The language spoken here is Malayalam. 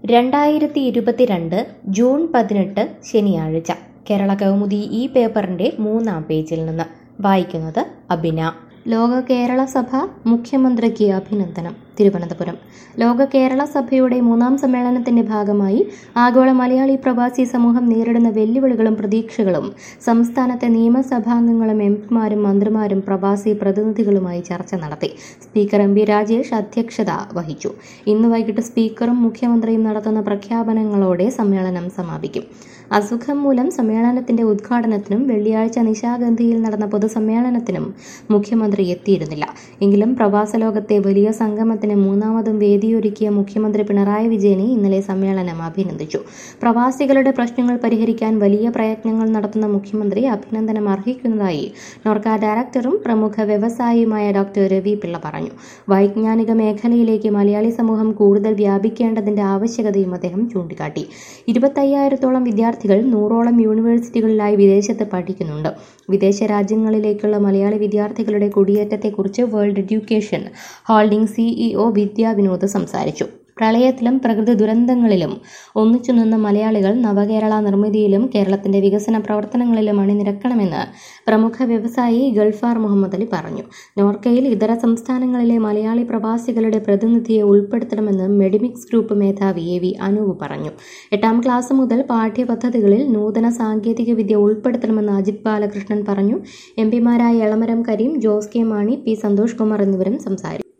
രണ്ടായിരത്തി ഇരുപത്തിരണ്ട് ജൂൺ പതിനെട്ട് ശനിയാഴ്ച കേരള കൗമുദി ഈ പേപ്പറിന്റെ മൂന്നാം പേജിൽ നിന്ന് വായിക്കുന്നത് അബിന ലോക കേരള സഭ മുഖ്യമന്ത്രിക്ക് അഭിനന്ദനം തിരുവനന്തപുരം ലോക കേരള സഭയുടെ മൂന്നാം സമ്മേളനത്തിന്റെ ഭാഗമായി ആഗോള മലയാളി പ്രവാസി സമൂഹം നേരിടുന്ന വെല്ലുവിളികളും പ്രതീക്ഷകളും സംസ്ഥാനത്തെ നിയമസഭാംഗങ്ങളും എംപിമാരും മന്ത്രിമാരും പ്രവാസി പ്രതിനിധികളുമായി ചർച്ച നടത്തി സ്പീക്കർ എം പി രാജേഷ് അധ്യക്ഷത വഹിച്ചു ഇന്ന് വൈകിട്ട് സ്പീക്കറും മുഖ്യമന്ത്രിയും നടത്തുന്ന പ്രഖ്യാപനങ്ങളോടെ സമ്മേളനം സമാപിക്കും അസുഖം മൂലം സമ്മേളനത്തിന്റെ ഉദ്ഘാടനത്തിനും വെള്ളിയാഴ്ച നിശാഗന്ധിയിൽ നടന്ന പൊതുസമ്മേളനത്തിനും മുഖ്യമന്ത്രി എത്തിയിരുന്നില്ല എങ്കിലും പ്രവാസ ലോകത്തെ വലിയ സംഗമത്തിന് മൂന്നാമതും വേദിയൊരുക്കിയ മുഖ്യമന്ത്രി പിണറായി വിജയനെ ഇന്നലെ സമ്മേളനം അഭിനന്ദിച്ചു പ്രവാസികളുടെ പ്രശ്നങ്ങൾ പരിഹരിക്കാൻ വലിയ പ്രയത്നങ്ങൾ നടത്തുന്ന മുഖ്യമന്ത്രി അഭിനന്ദനം അർഹിക്കുന്നതായി നോർക്ക ഡയറക്ടറും പ്രമുഖ വ്യവസായിയുമായ ഡോക്ടർ രവി പിള്ള പറഞ്ഞു വൈജ്ഞാനിക മേഖലയിലേക്ക് മലയാളി സമൂഹം കൂടുതൽ വ്യാപിക്കേണ്ടതിന്റെ ആവശ്യകതയും അദ്ദേഹം ചൂണ്ടിക്കാട്ടി ഇരുപത്തയ്യായിരത്തോളം വിദ്യാർത്ഥികൾ നൂറോളം യൂണിവേഴ്സിറ്റികളിലായി വിദേശത്ത് പഠിക്കുന്നുണ്ട് വിദേശ രാജ്യങ്ങളിലേക്കുള്ള മലയാളി വിദ്യാർത്ഥികളുടെ കുടിയേറ്റത്തെക്കുറിച്ച് world education holding CEO Vidya Vinod സംസാരിച്ചു പ്രളയത്തിലും പ്രകൃതി ദുരന്തങ്ങളിലും ഒന്നിച്ചു നിന്ന മലയാളികൾ നവകേരള നിർമ്മിതിയിലും കേരളത്തിന്റെ വികസന പ്രവർത്തനങ്ങളിലും അണിനിരക്കണമെന്ന് പ്രമുഖ വ്യവസായി ഗൾഫാർ മുഹമ്മദ് അലി പറഞ്ഞു നോർക്കയിൽ ഇതര സംസ്ഥാനങ്ങളിലെ മലയാളി പ്രവാസികളുടെ പ്രതിനിധിയെ ഉൾപ്പെടുത്തണമെന്ന് മെഡിമിക്സ് ഗ്രൂപ്പ് മേധാവി എ വി അനൂപ് പറഞ്ഞു എട്ടാം ക്ലാസ് മുതൽ പാഠ്യപദ്ധതികളിൽ നൂതന സാങ്കേതിക വിദ്യ ഉൾപ്പെടുത്തണമെന്ന് അജിത് ബാലകൃഷ്ണൻ പറഞ്ഞു എം പിമാരായ എളമരം കരീം ജോസ് കെ മാണി പി സന്തോഷ് കുമാർ എന്നിവരും സംസാരിച്ചു